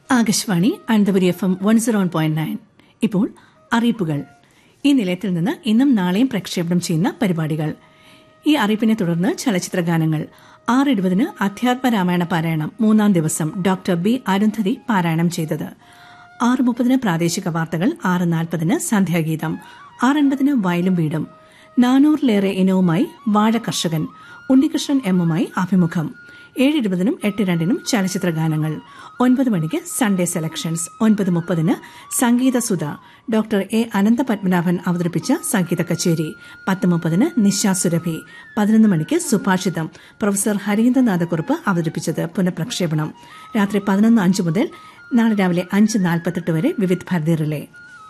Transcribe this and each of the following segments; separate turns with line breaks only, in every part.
Akashvani Ananthapuri F M one zero point nine ഇപ്പോൾ അറിയിപ്പുകൾ ഈ നിലയത്തിൽ നിന്ന് ഇന്നും നാളെയും പ്രക്ഷേപണം ചെയ്യുന്ന പരിപാടികൾ ഈ അറിയിപ്പിനെ തുടർന്ന് ചലച്ചിത്ര ഗാനങ്ങൾ ആറ് ഇരുപതിന് അധ്യാത്മ രാമായണ പാരായണം മൂന്നാം ദിവസം ഡോക്ടർ ബി അരുന്ധതി പാരായണം ചെയ്തത് ആറ് മുപ്പതിന് പ്രാദേശിക വാർത്തകൾ ആറ് നാൽപ്പതിന് സന്ധ്യാഗീതം ആറ് അൻപതിന് വയലും വീടും നാനൂറിലേറെ ഇനവുമായി വാഴ കർഷകൻ ഉണ്ണികൃഷ്ണൻ എമ്മുമായി അഭിമുഖം ഏഴ് ഇരുപതിനും എട്ട് രണ്ടിനും ചലച്ചിത്ര ഗാനങ്ങൾ ഒൻപത് മണിക്ക് സൺഡേ സെലക്ഷൻസ് ഒൻപത് മുപ്പതിന് സംഗീത സുധ ഡോക്ടർ എ അനന്ത പത്മനാഭൻ അവതരിപ്പിച്ച സംഗീത കച്ചേരി പത്ത് മുപ്പതിന് നിശ സുരഭി പതിനൊന്ന് മണിക്ക് സുഭാഷിതം പ്രൊഫസർ ഹരീന്ദ്രനാഥക്കുറുപ്പ് അവതരിപ്പിച്ചത് പുനഃപ്രക്ഷേപണം രാത്രി പതിനൊന്ന് അഞ്ച് മുതൽ നാളെ രാവിലെ അഞ്ച് നാൽപ്പത്തെട്ട് വരെ വിവിധ് ഭാരതി റിലേ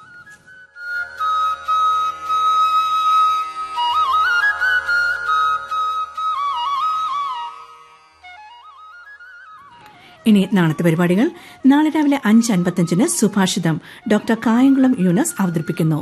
ഇനി നാളത്തെ പരിപാടികൾ നാളെ രാവിലെ അഞ്ച് അൻപത്തഞ്ചിന് സുഭാഷിതം ഡോക്ടർ കായംകുളം യൂനസ് അവതരിപ്പിക്കുന്നു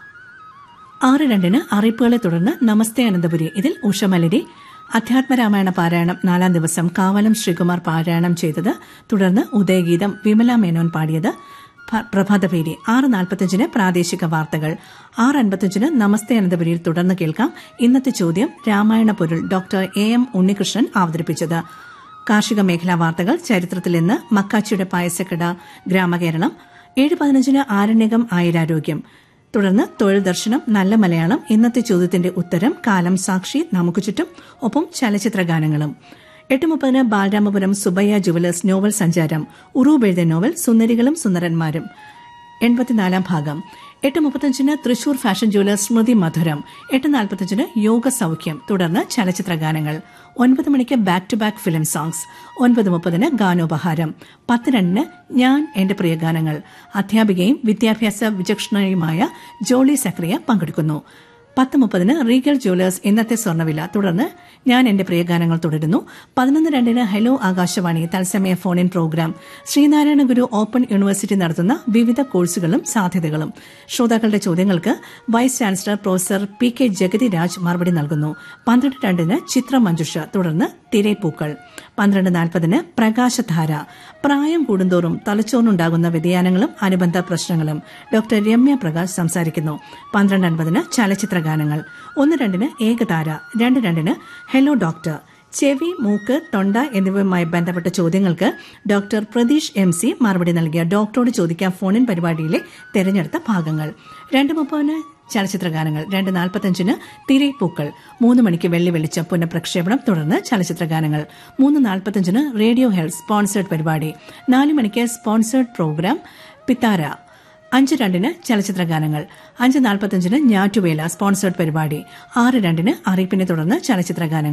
ആറ് രണ്ടിന് അറിയിപ്പുകളെ തുടർന്ന് നമസ്തേ അനന്തപുരി ഇതിൽ ഉഷമലരി അധ്യാത്മരാമായണ പാരായണം നാലാം ദിവസം കാവലം ശ്രീകുമാർ പാരായണം ചെയ്തത് തുടർന്ന് ഉദയഗീതം വിമല മേനോൻ പാടിയത് പ്രഭാതപേരി ആറ് നാൽപ്പത്തഞ്ചിന് പ്രാദേശിക വാർത്തകൾ ആറ് അൻപത്തഞ്ചിന് നമസ്തേ അനന്തപുരിയിൽ തുടർന്ന് കേൾക്കാം ഇന്നത്തെ ചോദ്യം രാമായണ പൊരുൾ ഡോക്ടർ എ എം ഉണ്ണികൃഷ്ണൻ അവതരിപ്പിച്ചത് കാർഷിക മേഖലാ വാർത്തകൾ ചരിത്രത്തിൽ ഇന്ന് മക്കാച്ചിയുടെ പായസക്കട ഗ്രാമകേരളം ഏഴ് പതിനഞ്ചിന് ആരണ്യകം ആയുരാരോഗ്യം തുടർന്ന് തൊഴിൽ ദർശനം നല്ല മലയാളം ഇന്നത്തെ ചോദ്യത്തിന്റെ ഉത്തരം കാലം സാക്ഷി നമുക്ക് ചുറ്റും ഒപ്പം ചലച്ചിത്ര ഗാനങ്ങളും എട്ട് മുപ്പതിന് ബാലരാമപുരം സുബയ്യ ജുവലേഴ്സ് നോവൽ സഞ്ചാരം ഉറൂബ് എഴുതിയ നോവൽ സുന്ദരികളും സുന്ദരന്മാരും എൺപത്തിനാലാം ഭാഗം എട്ട് മുപ്പത്തഞ്ചിന് തൃശൂർ ഫാഷൻ ജുവലേഴ്സ് സ്മൃതി മധുരം എട്ട് നാൽപ്പത്തഞ്ചിന് യോഗ സൌഖ്യം തുടർന്ന് ചലച്ചിത്ര ഗാനങ്ങൾ ഒൻപത് മണിക്ക് back to back film songs ഒൻപത് മുപ്പതിന് ഗാനോപഹാരം പത്ത് രണ്ടിന് ഞാൻ എന്റെ പ്രിയ ഗാനങ്ങൾ അധ്യാപികയും വിദ്യാഭ്യാസ വിചക്ഷണയുമായ ജോളി സക്രിയ പങ്കെടുക്കുന്നു പത്ത് മുപ്പതിന് റീഗൽ ജ്വല്ലേഴ്സ് ഇന്നത്തെ സ്വർണ്ണവില തുടർന്ന് ഞാൻ എന്റെ പ്രിയ ഗാനങ്ങൾ തുടരുന്നു പതിനൊന്ന് രണ്ടിന് ഹലോ ആകാശവാണി തത്സമയ phone in programme Sreenarayana Guru open university നടത്തുന്ന വിവിധ കോഴ്സുകളും സാധ്യതകളും ശ്രോതാക്കളുടെ ചോദ്യങ്ങൾക്ക് vice chancellor professor P K Jagathi Raj മറുപടി നൽകുന്നു പന്ത്രണ്ട് രണ്ടിന് ചിത്ര മഞ്ജുഷ തുടർന്ന് തിരേപ്പൂക്കൾ പന്ത്രണ്ട് നാൽപ്പതിന് പ്രകാശധാര പ്രായം കൂടുന്തോറും തലച്ചോറിനുണ്ടാകുന്ന വ്യതിയാനങ്ങളും അനുബന്ധ പ്രശ്നങ്ങളും ഡോക്ടർ രമ്യ പ്രകാശ് സംസാരിക്കുന്നു പന്ത്രണ്ട് അൻപതിന് ചലച്ചിത്ര ഗാനങ്ങൾ ഒന്ന് രണ്ടിന് ഏകതാര രണ്ട് രണ്ടിന് ഹെലോ ഡോക്ടർ ചെവി മൂക്ക് തൊണ്ട എന്നിവയുമായി ബന്ധപ്പെട്ട ചോദ്യങ്ങൾക്ക് ഡോക്ടർ പ്രതീഷ് എം സി മറുപടി നൽകിയ ഡോക്ടറോട് ചോദിക്കാൻ ഫോണിൻ പരിപാടിയിലെ തെരഞ്ഞെടുത്ത ഭാഗങ്ങൾ രണ്ട് മുപ്പതിന് ചലച്ചിത്ര ഗാനങ്ങൾ രണ്ട് നാൽപ്പത്തഞ്ചിന് തിരൈപ്പൂക്കൾ മൂന്ന് മണിക്ക് വെള്ളി വെളിച്ചം പുനഃപ്രക്ഷേപണം തുടർന്ന് ചലച്ചിത്ര ഗാനങ്ങൾ മൂന്ന് നാൽപ്പത്തഞ്ചിന് റേഡിയോ ഹെൽത്ത് സ്പോൺസേഡ് പരിപാടി നാല് മണിക്ക് സ്പോൺസേഡ് പ്രോഗ്രാം പിത്താര അഞ്ച് രണ്ടിന് ചലച്ചിത്ര ഗാനങ്ങൾ അഞ്ച് നാൽപ്പത്തഞ്ചിന് ഞാറ്റുവേല സ്പോൺസേഡ് പരിപാടി ആറ് രണ്ടിന് അറിയിപ്പിനെ തുടർന്ന് ചലച്ചിത്ര ഗാനങ്ങൾ